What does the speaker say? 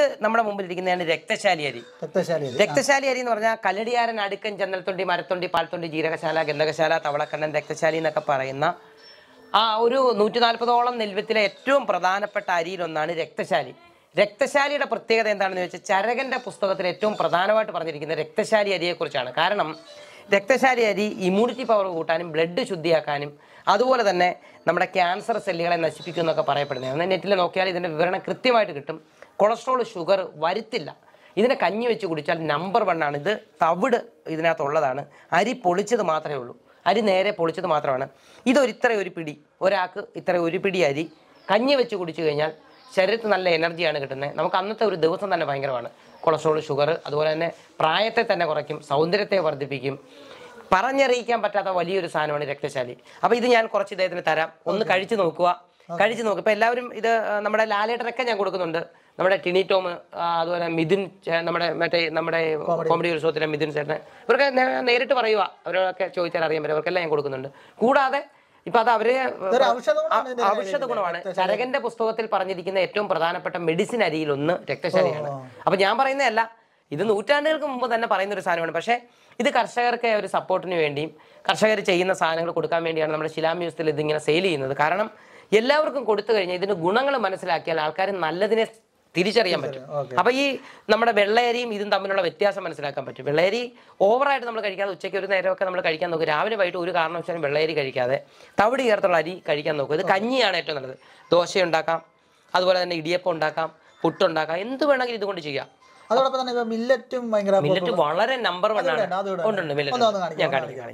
അടുത്ത് നമ്മുടെ മുമ്പിൽ ഇരിക്കുന്നതാണ് രക്തശാലി അരി രക്തശാലി അരി രക്തശാലി അരി എന്ന് പറഞ്ഞാൽ കല്ലടിയാരൻ അടുക്കൻ ചന്ദനത്തൊണ്ടി മരത്തൊണ്ടി പാൽത്തൊണ്ടി ജീരകശാല ഗന്ധകശാല തവളക്കണ്ണൻ രക്തശാലി എന്നൊക്കെ പറയുന്ന ആ ഒരു നൂറ്റി നാൽപ്പതോളം നെൽവത്തിലെ ഏറ്റവും പ്രധാനപ്പെട്ട അരിയിലൊന്നാണ് രക്തശാലി രക്തശാലിയുടെ പ്രത്യേകത എന്താണെന്ന് വെച്ചാൽ ചരകന്റെ പുസ്തകത്തിൽ ഏറ്റവും പ്രധാനമായിട്ട് പറഞ്ഞിരിക്കുന്നത് രക്തശാലി അരിയെക്കുറിച്ചാണ് കാരണം രക്തശാലി അരി ഇമ്മ്യൂണിറ്റി പവർ കൂട്ടാനും ബ്ലഡ് ശുദ്ധിയാക്കാനും അതുപോലെ തന്നെ നമ്മുടെ ക്യാൻസർ സെല്ലുകളെ നശിപ്പിക്കും എന്നൊക്കെ പറയപ്പെടുന്നതാണ് നെറ്റിൽ നോക്കിയാൽ ഇതിന്റെ വിവരണം കൃത്യമായിട്ട് കിട്ടും കൊളസ്ട്രോൾ ഷുഗർ വരുത്തില്ല ഇതിനെ കഞ്ഞി വെച്ച് കുടിച്ചാൽ നമ്പർ വൺ ആണ് ഇത് തവിട് ഇതിനകത്തുള്ളതാണ് അരി പൊളിച്ചത് മാത്രമേ ഉള്ളൂ അരി നേരെ പൊളിച്ചത് മാത്രമാണ് ഇതൊരു ഇത്ര ഒരു പിടി ഒരാൾക്ക് ഇത്ര ഒരു പിടി അരി കഞ്ഞി വെച്ച് കുടിച്ചു കഴിഞ്ഞാൽ ശരീരത്തിൽ നല്ല എനർജിയാണ് കിട്ടുന്നത് നമുക്ക് അന്നത്തെ ഒരു ദിവസം തന്നെ ഭയങ്കരമാണ് കൊളസ്ട്രോൾ ഷുഗർ അതുപോലെ തന്നെ പ്രായത്തെ തന്നെ കുറയ്ക്കും സൗന്ദര്യത്തെ വർദ്ധിപ്പിക്കും പറഞ്ഞറിയിക്കാൻ പറ്റാത്ത വലിയൊരു സാധനമാണ് രക്തശാലി അപ്പോൾ ഇത് ഞാൻ കുറച്ച് ഇദ്ദേഹത്തിന് തരാം ഒന്ന് കഴിച്ചു നോക്കുക കഴിച്ചു നോക്കുക ഇപ്പൊ എല്ലാവരും ഇത് ആ, നമ്മുടെ ലാലേട്ടനൊക്കെ ഞാൻ കൊടുക്കുന്നുണ്ട് നമ്മുടെ ടിനി ടോം ആ, അതുപോലെ മിഥുൻ ചേ- നമ്മുടെ മറ്റേ നമ്മുടെ കോമഡി ഉത്സവത്തിലെ മിഥുൻ ചേട്ടൻ ഇവരൊക്കെ നേ- നേരിട്ട് പറയുക അവരൊക്കെ ചോദിച്ചാൽ അറിയാൻ പറ്റും അവർക്കെല്ലാം ഞാൻ കൊടുക്കുന്നുണ്ട് കൂടാതെ ഇപ്പൊ അത് അവര് ഇതൊരു ഔഷധ ഗുണമാണ് ഇതിന്റെ ഔഷധ ഗുണമാണ് ചരകന്റെ പുസ്തകത്തിൽ പറഞ്ഞിരിക്കുന്ന ഏറ്റവും പ്രധാനപ്പെട്ട മെഡിസിൻ അരിയിൽ ഒന്ന് രക്തശാലിയാണ് അപ്പൊ ഞാൻ പറയുന്നതല്ല ഇത് നൂറ്റാണ്ടുകൾക്ക് മുമ്പ് തന്നെ പറയുന്ന ഒരു സാധനമാണ് പക്ഷേ ഇത് കർഷകർക്ക് ഒരു സപ്പോർട്ടിന് വേണ്ടിയും കർഷകർ ചെയ്യുന്ന സാധനങ്ങൾ കൊടുക്കാൻ വേണ്ടിയാണ് നമ്മുടെ ശിലാമ്യൂസത്തിൽ ഇതിങ്ങനെ സെയിൽ ചെയ്യുന്നത് കാരണം എല്ലാവർക്കും കൊടുത്തു കഴിഞ്ഞാൽ ഇതിന്റെ ഗുണങ്ങൾ മനസ്സിലാക്കിയാൽ ആൾക്കാർ നല്ലതിനെ തിരിച്ചറിയാൻ പറ്റും അപ്പൊ ഈ നമ്മുടെ വെള്ളയരിയും ഇതും തമ്മിലുള്ള വ്യത്യാസം മനസ്സിലാക്കാൻ പറ്റും വെള്ളയരി ഓവറായിട്ട് നമ്മൾ കഴിക്കാതെ ഉച്ചയ്ക്ക് ഒരു നേരമൊക്കെ നമ്മൾ കഴിക്കാൻ നോക്കും രാവിലെ വൈകിട്ട് ഒരു കാരണവശാലും വെള്ളയരി കഴിക്കാതെ തവിട് ചേർത്തുള്ള അരി കഴിക്കാൻ നോക്കും ഇത് കഞ്ഞിയാണ് ഏറ്റവും നല്ലത് ദോശ ഉണ്ടാക്കാം അതുപോലെ തന്നെ ഇടിയപ്പം ഉണ്ടാക്കാം പുട്ടുണ്ടാക്കാം എന്ത് വേണമെങ്കിലും ഇതുകൊണ്ട് ചെയ്യാം അതോടൊപ്പം തന്നെ ഇപ്പൊ മില്ലറ്റും ഭയങ്കര മില്ലറ്റ് വളരെ നമ്പർ വൺ ആണ് അതുകൂടെ, അതുകൂടെ. ഉണ്ട് ഉണ്ട് ഒന്ന് ഒന്ന് മില്ലറ്റ് കാണിക്കാം, ഞാൻ ഒന്ന് കാണിക്കാം